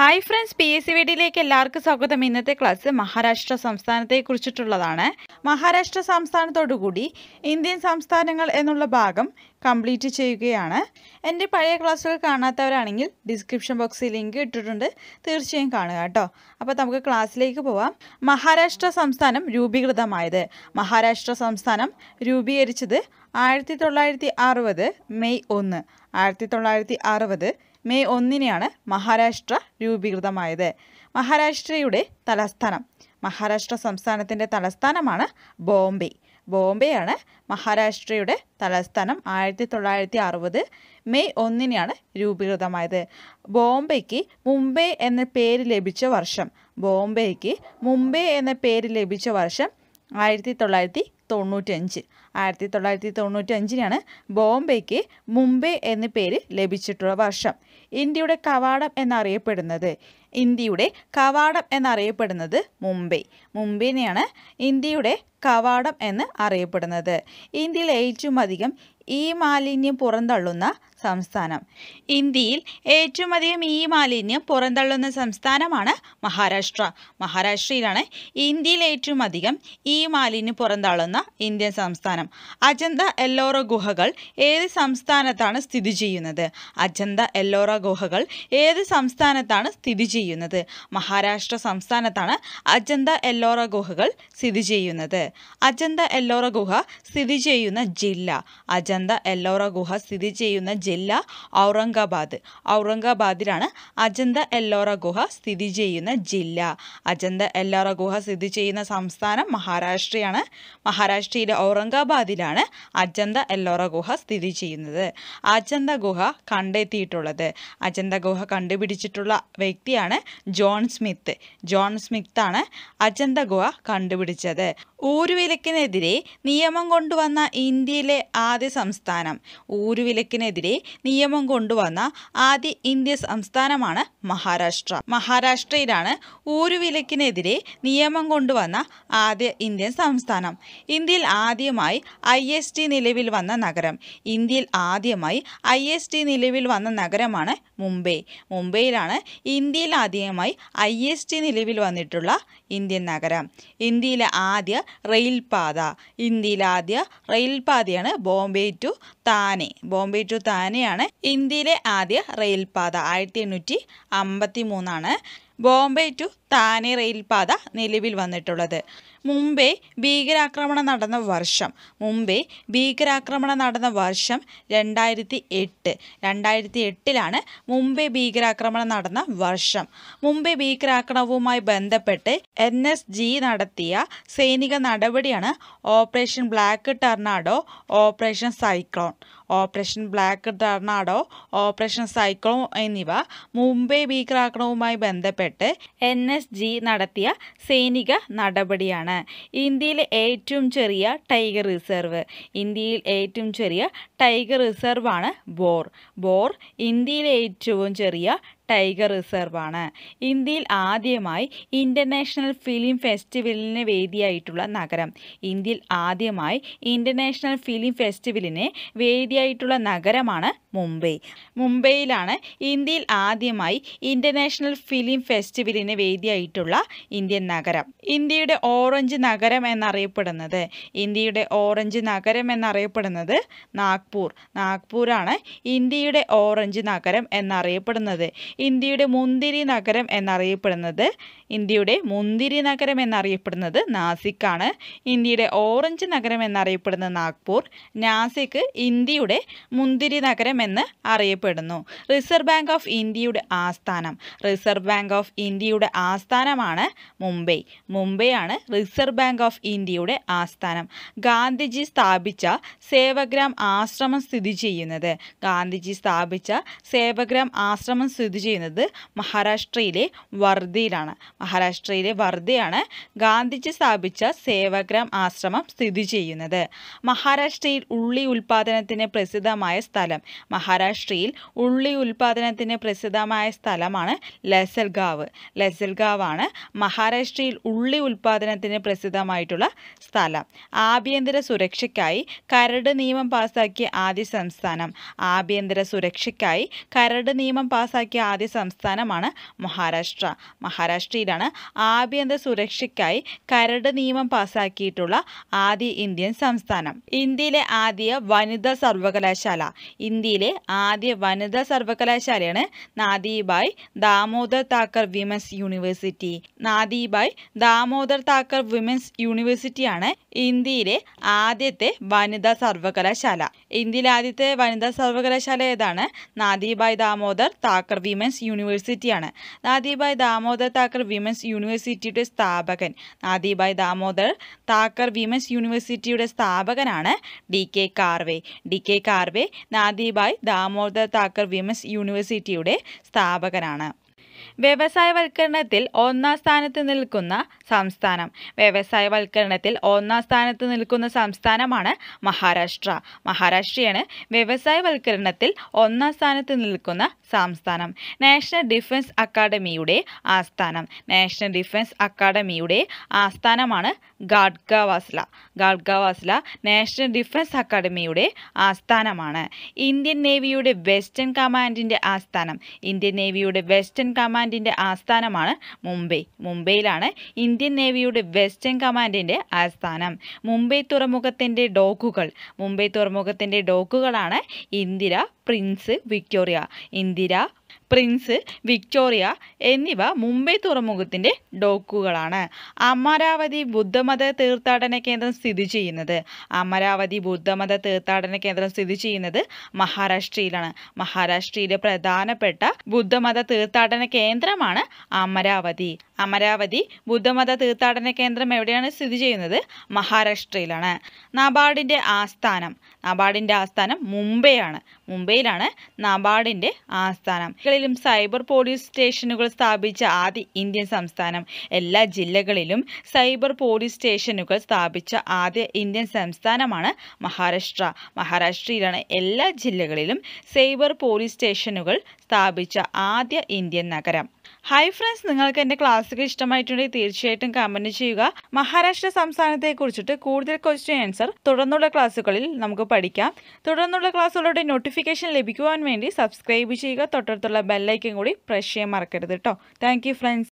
hi friends P S C വീഡിയോയിലേക്ക് എല്ലാവർക്കും സ്വാഗതം ഇന്നത്തെ ക്ലാസ് മഹാരാഷ്ട്ര സംസ്ഥാനത്തെ കുറിച്ചിട്ടുള്ളതാണ് മഹാരാഷ്ട്ര സംസ്ഥാനത്തോടുകൂടി ഇന്ത്യൻ സംസ്ഥാനങ്ങൾ എന്നുള്ള ഭാഗം കംപ്ലീറ്റ് ചെയ്യുകയാണ് എൻ്റെ പഴയ ക്ലാസ്സുകൾ കാണാത്തവരാണെങ്കിൽ ഡിസ്ക്രിപ്ഷൻ ബോക്സിൽ ലിങ്ക് ഇട്ടിട്ടുണ്ട് തീർച്ചയായും കാണുക കേട്ടോ അപ്പോൾ നമുക്ക് ക്ലാസ്സിലേക്ക് പോവാം മഹാരാഷ്ട്ര സംസ്ഥാനം രൂപീകൃതമായത് മഹാരാഷ്ട്ര സംസ്ഥാനം രൂപീകരിച്ചത് ആയിരത്തി തൊള്ളായിരത്തി അറുപത് മെയ് ഒന്ന് ആയിരത്തി തൊള്ളായിരത്തി അറുപത് മെയ് ഒന്നിനെയാണ് മഹാരാഷ്ട്ര രൂപീകൃതമായത് മഹാരാഷ്ട്രയുടെ തലസ്ഥാനം മഹാരാഷ്ട്ര സംസ്ഥാനത്തിൻ്റെ തലസ്ഥാനമാണ് ബോംബെ ബോംബെയാണ് മഹാരാഷ്ട്രയുടെ തലസ്ഥാനം ആയിരത്തി തൊള്ളായിരത്തി അറുപത് മെയ് ഒന്നിനെയാണ് രൂപീകൃതമായത് ബോംബെക്ക് മുംബൈ എന്ന പേര് ലഭിച്ച വർഷം ബോംബെക്ക് മുംബൈ എന്ന പേര് ലഭിച്ച വർഷം ആയിരത്തി തൊള്ളായിരത്തി തൊണ്ണൂറ്റഞ്ച് ആയിരത്തി തൊള്ളായിരത്തി തൊണ്ണൂറ്റി അഞ്ചിനാണ് ബോംബെക്ക് മുംബൈ എന്ന പേര് ലഭിച്ചിട്ടുള്ള വർഷം ഇന്ത്യയുടെ കവാടം എന്നറിയപ്പെടുന്നത് ഇന്ത്യയുടെ കവാടം എന്നറിയപ്പെടുന്നത് മുംബൈ മുംബൈനെയാണ് ഇന്ത്യയുടെ കവാടം എന്ന് അറിയപ്പെടുന്നത് ഇന്ത്യയിൽ ഏറ്റവും അധികം ഈ മാലിന്യം പുറന്തള്ളുന്ന സംസ്ഥാനം ഇന്ത്യയിൽ ഏറ്റവും അധികം ഈ മാലിന്യം പുറന്തള്ളുന്ന സംസ്ഥാനമാണ് മഹാരാഷ്ട്ര മഹാരാഷ്ട്രയിലാണ് ഇന്ത്യയിൽ ഏറ്റവും അധികം ഈ മാലിന്യം പുറന്തള്ളുന്ന ഇന്ത്യൻ സംസ്ഥാനം അജന്ത എല്ലോറ ഗുഹകൾ ഏത് സംസ്ഥാനത്താണ് സ്ഥിതി ചെയ്യുന്നത് അജന്ത എല്ലോറ ഗുഹകൾ ഏത് സംസ്ഥാനത്താണ് സ്ഥിതി ചെയ്യുന്നത് മഹാരാഷ്ട്ര സംസ്ഥാനത്താണ് അജന്ത എല്ലോറ ഗുഹകൾ സ്ഥിതി ചെയ്യുന്നത് അജന്ത എല്ലോറ ഗുഹ സ്ഥിതി ചെയ്യുന്ന ജില്ല അജന്ത എല്ലോറ ഗുഹ സ്ഥിതി ചെയ്യുന്ന ജില്ല ഔറംഗാബാദ് ഔറംഗാബാദിലാണ് അജന്ത എല്ലോറ ഗുഹ സ്ഥിതി ചെയ്യുന്ന ജില്ല അജന്ത എല്ലോറ ഗുഹ സ്ഥിതി ചെയ്യുന്ന സംസ്ഥാനം മഹാരാഷ്ട്രയാണ് മഹാരാഷ്ട്രയിലെ ഔറംഗാബാദിലാണ് അജന്ത എല്ലോറ ഗുഹ സ്ഥിതി ചെയ്യുന്നത് അജന്ത ഗുഹ കണ്ടെത്തിയിട്ടുള്ളത് അജന്ത ഗുഹ കണ്ടുപിടിച്ചിട്ടുള്ള വ്യക്തിയാണ് ജോൺ സ്മിത്ത് ജോൺ സ്മിത്താണ് അജന്ത ഗുഹ കണ്ടുപിടിച്ചത് ഊരുവിലക്കിനെതിരെ നിയമം കൊണ്ടുവന്ന ഇന്ത്യയിലെ ആദ്യ സംസ്ഥാനം ഊരുവിലക്കിനെതിരെ നിയമം കൊണ്ടുവന്ന ആദ്യ ഇന്ത്യ സംസ്ഥാനമാണ് മഹാരാഷ്ട്ര മഹാരാഷ്ട്രയിലാണ് ഊരുവിലക്കിനെതിരെ നിയമം കൊണ്ടുവന്ന ആദ്യ ഇന്ത്യൻ സംസ്ഥാനം ഇന്ത്യയിൽ ആദ്യമായി ഐ എസ് ടി നിലവിൽ വന്ന നഗരം ഇന്ത്യയിൽ ആദ്യമായി ഐ എസ് ടി നിലവിൽ വന്ന നഗരമാണ് മുംബൈ മുംബൈയിലാണ് ഇന്ത്യയിൽ ആദ്യമായി ഐ എസ് ടി നിലവിൽ വന്നിട്ടുള്ള ഇന്ത്യൻ നഗരം ഇന്ത്യയിലെ ആദ്യ റെയിൽപാത ഇന്ത്യയിലെ ആദ്യ റെയിൽപാതയാണ് Bombay to Thane Bombay to താനെയാണ് ഇന്ത്യയിലെ ആദ്യ റെയിൽപാത ആയിരത്തി എണ്ണൂറ്റി അമ്പത്തി മൂന്നാണ് ബോംബെ ടു താനെ റെയിൽപാത നിലവിൽ വന്നിട്ടുള്ളത് മുംബൈ ഭീകരാക്രമണം നടന്ന വർഷം മുംബൈ ഭീകരാക്രമണം നടന്ന വർഷം രണ്ടായിരത്തി എട്ട് രണ്ടായിരത്തി എട്ടിലാണ് മുംബൈ ഭീകരാക്രമണം നടന്ന വർഷം മുംബൈ ഭീകരാക്രമണവുമായി ബന്ധപ്പെട്ട് എൻ എസ് ജി നടത്തിയ സൈനിക നടപടിയാണ് operation Black Tornado operation Cyclone operation Black Tornado operation Cyclone എന്നിവ മുംബൈ ഭീകരാക്രമണവുമായി ബന്ധപ്പെട്ട് എൻ എസ് ജി നടത്തിയ സൈനിക നടപടിയാണ് ഇന്ത്യയിലെ ഏറ്റവും ചെറിയ ടൈഗർ റിസർവ് ഇന്ത്യയിൽ ഏറ്റവും ചെറിയ ടൈഗർ റിസർവാണ് ബോർ ബോർ ഇന്ത്യയിലെ ഏറ്റവും ചെറിയ ടൈഗർ റിസർവാണ് ഇന്ത്യയിൽ ആദ്യമായി ഇൻ്റർനാഷണൽ ഫിലിം ഫെസ്റ്റിവലിന് വേദിയായിട്ടുള്ള നഗരം ഇന്ത്യയിൽ ആദ്യമായി ഇൻ്റർനാഷണൽ ഫിലിം ഫെസ്റ്റിവലിന് വേദിയായിട്ടുള്ള നഗരമാണ് മുംബൈ മുംബൈയിലാണ് ഇന്ത്യയിൽ ആദ്യമായി ഇൻ്റർനാഷണൽ ഫിലിം ഫെസ്റ്റിവലിന് വേദിയായിട്ടുള്ള ഇന്ത്യൻ നഗരം ഇന്ത്യയുടെ ഓറഞ്ച് നഗരം എന്നറിയപ്പെടുന്നത് ഇന്ത്യയുടെ ഓറഞ്ച് നഗരം എന്നറിയപ്പെടുന്നത് നാഗ്പൂർ നാഗ്പൂരാണ് ഇന്ത്യയുടെ ഓറഞ്ച് നഗരം എന്നറിയപ്പെടുന്നത് ഇന്ത്യയുടെ മുന്തിരി നഗരം എന്നറിയപ്പെടുന്നത് ഇന്ത്യയുടെ മുന്തിരി നഗരം എന്നറിയപ്പെടുന്നത് നാസിക്കാണ് ഇന്ത്യയുടെ ഓറഞ്ച് നഗരം എന്നറിയപ്പെടുന്നത് നാഗ്പൂർ നാസിക് ഇന്ത്യയുടെ മുന്തിരി നഗരം എന്ന് അറിയപ്പെടുന്നു റിസർവ് ബാങ്ക് ഓഫ് ഇന്ത്യയുടെ ആസ്ഥാനം റിസർവ് ബാങ്ക് ഓഫ് ഇന്ത്യയുടെ ആസ്ഥാനമാണ് മുംബൈ മുംബൈയാണ് റിസർവ് ബാങ്ക് ഓഫ് ഇന്ത്യയുടെ ആസ്ഥാനം ഗാന്ധിജി സ്ഥാപിച്ച സേവഗ്രാം ആശ്രമം സ്ഥിതി ചെയ്യുന്നത് ഗാന്ധിജി സ്ഥാപിച്ച സേവഗ്രാം ആശ്രമം സ്ഥിതി ചെയ്യുന്നത് മഹാരാഷ്ട്രയിലെ വർദ്ധയിലാണ് മഹാരാഷ്ട്രയിലെ വർദ്ധയാണ് ഗാന്ധിജി സ്ഥാപിച്ച സേവഗ്രാം ആശ്രമം സ്ഥിതി ചെയ്യുന്നത് മഹാരാഷ്ട്രയിൽ ഉള്ളി ഉൽപാദനത്തിന് പ്രസിദ്ധമായ സ്ഥലം മഹാരാഷ്ട്രയിൽ ഉള്ളി ഉൽപാദനത്തിന് പ്രസിദ്ധമായ സ്ഥലമാണ് ലസൽഗാവ് ലസൽഗാവാണ് മഹാരാഷ്ട്രയിൽ ഉള്ളി ഉൽപാദനത്തിന് പ്രസിദ്ധമായിട്ടുള്ള സ്ഥലം ആഭ്യന്തര സുരക്ഷയ്ക്കായി കരട് നിയമം പാസാക്കിയ ആദ്യ സംസ്ഥാനം ആഭ്യന്തര സുരക്ഷയ്ക്കായി കരട് നിയമം പാസാക്കിയ ആദ്യ ആദ്യ സംസ്ഥാനമാണ് മഹാരാഷ്ട്ര മഹാരാഷ്ട്രയിലാണ് ആഭ്യന്തര സുരക്ഷയ്ക്കായി കരട് നിയമം പാസാക്കിയിട്ടുള്ള ആദ്യ ഇന്ത്യൻ സംസ്ഥാനം ഇന്ത്യയിലെ ആദ്യ വനിതാ സർവകലാശാല ഇന്ത്യയിലെ ആദ്യ വനിതാ സർവകലാശാലയാണ് Nadibai Damodar Thakar women's university Nadibai Damodar Thakar women's യൂണിവേഴ്സിറ്റിയാണ് ഇന്ത്യയിലെ ആദ്യത്തെ വനിതാ സർവകലാശാല ഇന്ത്യയിലെ ആദ്യത്തെ വനിതാ സർവകലാശാല ഏതാണ് നാദിബായ് ദാമോദർ താക്കർ വിമൻസ് യൂണിവേഴ്സിറ്റിയാണ് നാദിബായ് ദാമോദർ താക്കർ വിമൻസ് യൂണിവേഴ്സിറ്റിയുടെ സ്ഥാപകൻ നാദിബായ് ദാമോദർ താക്കർ വിമൻസ് യൂണിവേഴ്സിറ്റിയുടെ സ്ഥാപകനാണ് D K Karve D K Karve Nadibai Damodar Thakar women's യൂണിവേഴ്സിറ്റിയുടെ സ്ഥാപകനാണ് വ്യവസായവൽക്കരണത്തിൽ ഒന്നാം സ്ഥാനത്ത് നിൽക്കുന്ന സംസ്ഥാനം വ്യവസായവൽക്കരണത്തിൽ ഒന്നാം സ്ഥാനത്ത് നിൽക്കുന്ന സംസ്ഥാനമാണ് മഹാരാഷ്ട്ര മഹാരാഷ്ട്രയാണ് വ്യവസായവൽക്കരണത്തിൽ ഒന്നാം സ്ഥാനത്ത് നിൽക്കുന്ന സംസ്ഥാനം നാഷണൽ ഡിഫൻസ് അക്കാദമിയുടെ ആസ്ഥാനം നാഷണൽ ഡിഫൻസ് അക്കാദമിയുടെ ആസ്ഥാനമാണ് ഗാഡ്ഗവാസ്ല ഗാഡ്ഗവാസ്ല നാഷണൽ ഡിഫൻസ് അക്കാദമിയുടെ ആസ്ഥാനമാണ് ഇന്ത്യൻ നേവിയുടെ വെസ്റ്റേൺ കമാൻഡിൻ്റെ ആസ്ഥാനം ഇന്ത്യൻ നേവിയുടെ വെസ്റ്റേൺ കമാൻഡിൻ്റെ ആസ്ഥാനമാണ് മുംബൈ മുംബൈയിലാണ് ഇന്ത്യൻ നേവിയുടെ വെസ്റ്റേൺ കമാൻഡിൻ്റെ ആസ്ഥാനം മുംബൈ തുറമുഖത്തിൻ്റെ ഡോക്കുകൾ മുംബൈ തുറമുഖത്തിൻ്റെ ഡോക്കുകളാണ് Indira Prince Victoria Indira Prince Victoria എന്നിവ മുംബൈ തുറമുഖത്തിൻ്റെ ഡോക്കുകളാണ് അമരാവതി ബുദ്ധമത തീർത്ഥാടന കേന്ദ്രം സ്ഥിതി ചെയ്യുന്നത് അമരാവതി ബുദ്ധമത തീർത്ഥാടന കേന്ദ്രം സ്ഥിതി ചെയ്യുന്നത് മഹാരാഷ്ട്രയിലാണ് മഹാരാഷ്ട്രയിലെ പ്രധാനപ്പെട്ട ബുദ്ധമത തീർത്ഥാടന കേന്ദ്രമാണ് അമരാവതി അമരാവതി ബുദ്ധമത തീർത്ഥാടന കേന്ദ്രം എവിടെയാണ് സ്ഥിതി ചെയ്യുന്നത് മഹാരാഷ്ട്രയിലാണ് നബാർഡിൻ്റെ ആസ്ഥാനം നബാർഡിൻ്റെ ആസ്ഥാനം മുംബൈയാണ് മുംബൈയിലാണ് നബാർഡിൻ്റെ ആസ്ഥാനം ജില്ലകളിലും സൈബർ പോലീസ് സ്റ്റേഷനുകൾ സ്ഥാപിച്ച ആദ്യ ഇന്ത്യൻ സംസ്ഥാനം എല്ലാ ജില്ലകളിലും സൈബർ പോലീസ് സ്റ്റേഷനുകൾ സ്ഥാപിച്ച ആദ്യ ഇന്ത്യൻ സംസ്ഥാനമാണ് മഹാരാഷ്ട്ര മഹാരാഷ്ട്രയിലാണ് എല്ലാ ജില്ലകളിലും സൈബർ പോലീസ് സ്റ്റേഷനുകൾ സ്ഥാപിച്ച ആദ്യ ഇന്ത്യൻ നഗരം ഹായ് ഫ്രണ്ട്സ് നിങ്ങൾക്ക് എൻ്റെ ക്ലാസ്സുകൾ ഇഷ്ടമായിട്ടുണ്ടെങ്കിൽ തീർച്ചയായിട്ടും കമൻറ്റ് ചെയ്യുക മഹാരാഷ്ട്ര സംസ്ഥാനത്തെ കുറിച്ചിട്ട് കൂടുതൽ ക്വസ്റ്റ്യൻ ആൻസർ തുടർന്നുള്ള ക്ലാസ്സുകളിൽ നമുക്ക് പഠിക്കാം തുടർന്നുള്ള ക്ലാസ്സുകളുടെ നോട്ടിഫിക്കേഷൻ ലഭിക്കുവാൻ വേണ്ടി സബ്സ്ക്രൈബ് ചെയ്യുക തൊട്ടടുത്തുള്ള ബെല്ലൈക്കൻ കൂടി പ്രസ് ചെയ്യാൻ മറക്കരുത് കേട്ടോ താങ്ക് യു ഫ്രണ്ട്സ്